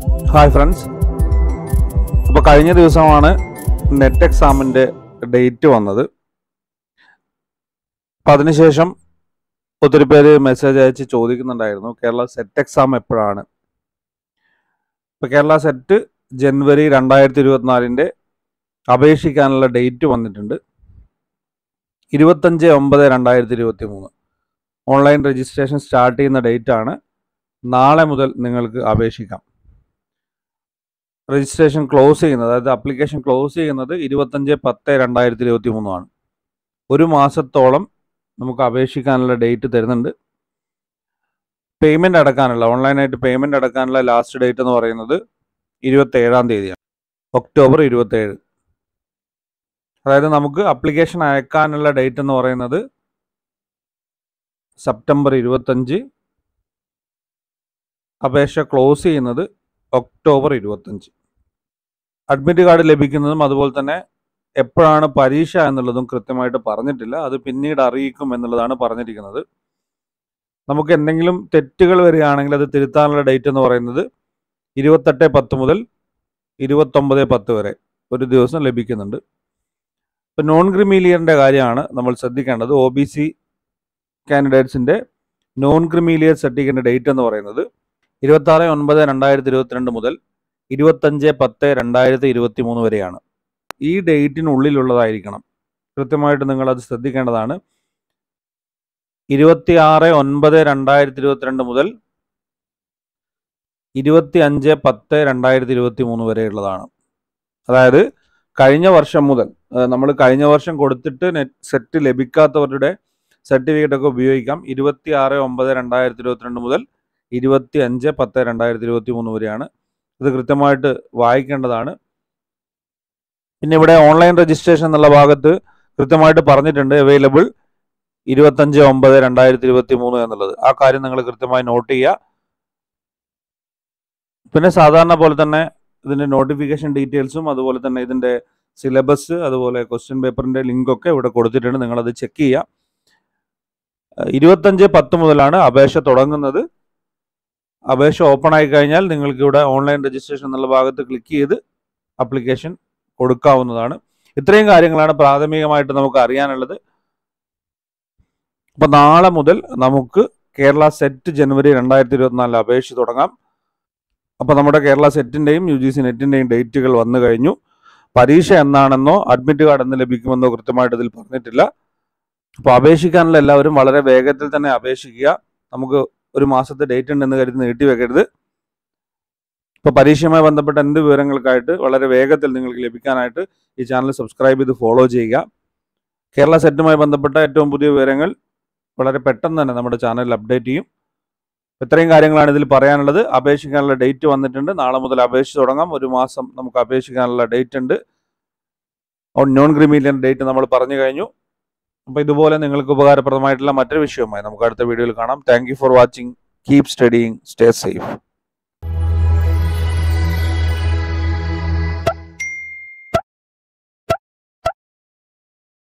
hi friends അപ്പോൾ കഴിഞ്ഞ ദിവസമാണ് നെറ്റ് എക്സാമിൻ്റെ ഡേറ്റ് വന്നത് അപ്പം അതിനുശേഷം ഒത്തിരി പേര് മെസ്സേജ് അയച്ച് ചോദിക്കുന്നുണ്ടായിരുന്നു കേരള സെറ്റ് എക്സാം എപ്പോഴാണ് ഇപ്പോൾ കേരള സെറ്റ് ജനുവരി രണ്ടായിരത്തി ഇരുപത്തിനാലിൻ്റെ അപേക്ഷിക്കാനുള്ള ഡേറ്റ് വന്നിട്ടുണ്ട് ഇരുപത്തഞ്ച് ഒമ്പത് രണ്ടായിരത്തി ഇരുപത്തി മൂന്ന് ഓൺലൈൻ രജിസ്ട്രേഷൻ സ്റ്റാർട്ട് ചെയ്യുന്ന ഡേറ്റ് ആണ് നാളെ മുതൽ നിങ്ങൾക്ക് അപേക്ഷിക്കാം രജിസ്ട്രേഷൻ ക്ലോസ് ചെയ്യുന്നത് അതായത് അപ്ലിക്കേഷൻ ക്ലോസ് ചെയ്യുന്നത് ഇരുപത്തഞ്ച് പത്ത് രണ്ടായിരത്തി ഇരുപത്തി മൂന്നാണ് ഒരു മാസത്തോളം നമുക്ക് അപേക്ഷിക്കാനുള്ള ഡേറ്റ് തരുന്നുണ്ട് പേയ്മെൻറ്റ് അടക്കാനുള്ള ഓൺലൈനായിട്ട് പേയ്മെൻറ്റ് അടക്കാനുള്ള ലാസ്റ്റ് ഡേറ്റ് എന്ന് പറയുന്നത് ഇരുപത്തേഴാം തീയതിയാണ് ഒക്ടോബർ ഇരുപത്തേഴ് അതായത് നമുക്ക് അപ്ലിക്കേഷൻ അയക്കാനുള്ള ഡേറ്റ് എന്ന് പറയുന്നത് സെപ്റ്റംബർ ഇരുപത്തഞ്ച് അപേക്ഷ ക്ലോസ് ചെയ്യുന്നത് ഒക്ടോബർ ഇരുപത്തഞ്ച് അഡ്മിറ്റ് കാർഡ് ലഭിക്കുന്നതും അതുപോലെ തന്നെ എപ്പോഴാണ് പരീക്ഷ എന്നുള്ളതും കൃത്യമായിട്ട് പറഞ്ഞിട്ടില്ല അത് പിന്നീട് അറിയിക്കും എന്നുള്ളതാണ് പറഞ്ഞിരിക്കുന്നത് നമുക്ക് എന്തെങ്കിലും തെറ്റുകൾ വരികയാണെങ്കിൽ അത് തിരുത്താനുള്ള ഡേറ്റ് എന്ന് പറയുന്നത് ഇരുപത്തെട്ട് പത്ത് മുതൽ ഇരുപത്തൊമ്പത് പത്ത് വരെ ഒരു ദിവസം ലഭിക്കുന്നുണ്ട് ഇപ്പം നോൺ ക്രിമീലിയറിൻ്റെ കാര്യമാണ് നമ്മൾ ശ്രദ്ധിക്കേണ്ടത് ഒ ബി സി കാൻഡിഡേറ്റ്സിൻ്റെ നോൺ ക്രിമീലിയർ സർട്ടിഫിക്കറ്റിൻ്റെ ഡേറ്റ് എന്ന് പറയുന്നത് ഇരുപത്താറ് ഒൻപത് രണ്ടായിരത്തി ഇരുപത്തിരണ്ട് മുതൽ ഇരുപത്തഞ്ച് പത്ത് രണ്ടായിരത്തി ഇരുപത്തി മൂന്ന് വരെയാണ് ഈ ഡേറ്റിനുള്ളിലുള്ളതായിരിക്കണം കൃത്യമായിട്ട് നിങ്ങൾ അത് ശ്രദ്ധിക്കേണ്ടതാണ് ഇരുപത്തിയാറ് ഒൻപത് രണ്ടായിരത്തി ഇരുപത്തിരണ്ട് മുതൽ ഇരുപത്തി അഞ്ച് പത്ത് രണ്ടായിരത്തി ഇരുപത്തി മൂന്ന് വരെയുള്ളതാണ് അതായത് കഴിഞ്ഞ വർഷം മുതൽ നമ്മൾ കഴിഞ്ഞ വർഷം കൊടുത്തിട്ട് നെറ്റ് സെറ്റ് ലഭിക്കാത്തവരുടെ സർട്ടിഫിക്കറ്റ് ഒക്കെ ഉപയോഗിക്കാം ഇരുപത്തി ആറ് ഒമ്പത് രണ്ടായിരത്തി ഇരുപത്തിരണ്ട് മുതൽ ഇരുപത്തി അഞ്ച് പത്ത് രണ്ടായിരത്തി ഇരുപത്തി മൂന്ന് വരെയാണ് ഇത് കൃത്യമായിട്ട് വായിക്കേണ്ടതാണ് പിന്നെ ഇവിടെ ഓൺലൈൻ രജിസ്ട്രേഷൻ എന്നുള്ള ഭാഗത്ത് കൃത്യമായിട്ട് പറഞ്ഞിട്ടുണ്ട് അവൈലബിൾ ഇരുപത്തഞ്ച് ഒമ്പത് രണ്ടായിരത്തി ഇരുപത്തി മൂന്ന് എന്നുള്ളത് ആ കാര്യം നിങ്ങൾ കൃത്യമായി നോട്ട് ചെയ്യുക പിന്നെ സാധാരണ പോലെ തന്നെ ഇതിൻ്റെ നോട്ടിഫിക്കേഷൻ ഡീറ്റെയിൽസും അതുപോലെ തന്നെ ഇതിൻ്റെ സിലബസ് അതുപോലെ ക്വസ്റ്റ്യൻ പേപ്പറിൻ്റെ ലിങ്കൊക്കെ ഇവിടെ കൊടുത്തിട്ടുണ്ട് നിങ്ങളത് ചെക്ക് ചെയ്യുക ഇരുപത്തഞ്ച് പത്ത് മുതലാണ് അപേക്ഷ തുടങ്ങുന്നത് അപേക്ഷ ഓപ്പൺ ആയി കഴിഞ്ഞാൽ നിങ്ങൾക്ക് ഇവിടെ ഓൺലൈൻ രജിസ്ട്രേഷൻ എന്നുള്ള ഭാഗത്ത് ക്ലിക്ക് ചെയ്ത് അപ്ലിക്കേഷൻ കൊടുക്കാവുന്നതാണ് ഇത്രയും കാര്യങ്ങളാണ് പ്രാഥമികമായിട്ട് നമുക്ക് അറിയാനുള്ളത് അപ്പോൾ നാളെ മുതൽ നമുക്ക് കേരള സെറ്റ് ജനുവരി രണ്ടായിരത്തി ഇരുപത്തിനാലിൽ അപേക്ഷ തുടങ്ങാം അപ്പോൾ നമ്മുടെ കേരള സെറ്റിൻ്റെയും യു ജി സി നെറ്റിൻ്റെയും ഡേറ്റുകൾ വന്നു കഴിഞ്ഞു പരീക്ഷ എന്നാണെന്നോ അഡ്മിറ്റ് കാർഡ് എന്ന് ലഭിക്കുമെന്നോ കൃത്യമായിട്ട് ഇതിൽ പറഞ്ഞിട്ടില്ല അപ്പോൾ അപേക്ഷിക്കാനുള്ള എല്ലാവരും വളരെ വേഗത്തിൽ തന്നെ അപേക്ഷിക്കുക നമുക്ക് ഒരു മാസത്തെ ഡേറ്റ് ഉണ്ടെന്ന് കരുതി നീട്ടി വെക്കരുത് ഇപ്പോൾ പരീക്ഷയുമായി ബന്ധപ്പെട്ട എന്ത് വിവരങ്ങൾക്കായിട്ട് വളരെ വേഗത്തിൽ നിങ്ങൾക്ക് ലഭിക്കാനായിട്ട് ഈ ചാനൽ സബ്സ്ക്രൈബ് ചെയ്ത് ഫോളോ ചെയ്യുക കേരള സെറ്റുമായി ബന്ധപ്പെട്ട ഏറ്റവും പുതിയ വിവരങ്ങൾ വളരെ പെട്ടെന്ന് തന്നെ നമ്മുടെ ചാനലിൽ അപ്ഡേറ്റ് ചെയ്യും ഇത്രയും കാര്യങ്ങളാണ് ഇതിൽ പറയാനുള്ളത് അപേക്ഷിക്കാനുള്ള ഡേറ്റ് വന്നിട്ടുണ്ട് നാളെ മുതൽ അപേക്ഷിച്ച് തുടങ്ങാം ഒരു മാസം നമുക്ക് അപേക്ഷിക്കാനുള്ള ഡേറ്റ് ഉണ്ട് നോൺ ക്രിമീലിയൻ ഡേറ്റ് നമ്മൾ പറഞ്ഞു കഴിഞ്ഞു അപ്പോൾ ഇതുപോലെ നിങ്ങൾക്ക് ഉപകാരപ്രദമായിട്ടുള്ള മറ്റൊരു വിഷയവുമായി നമുക്ക് അടുത്ത വീഡിയോയിൽ കാണാം thank for watching keep studying stay safe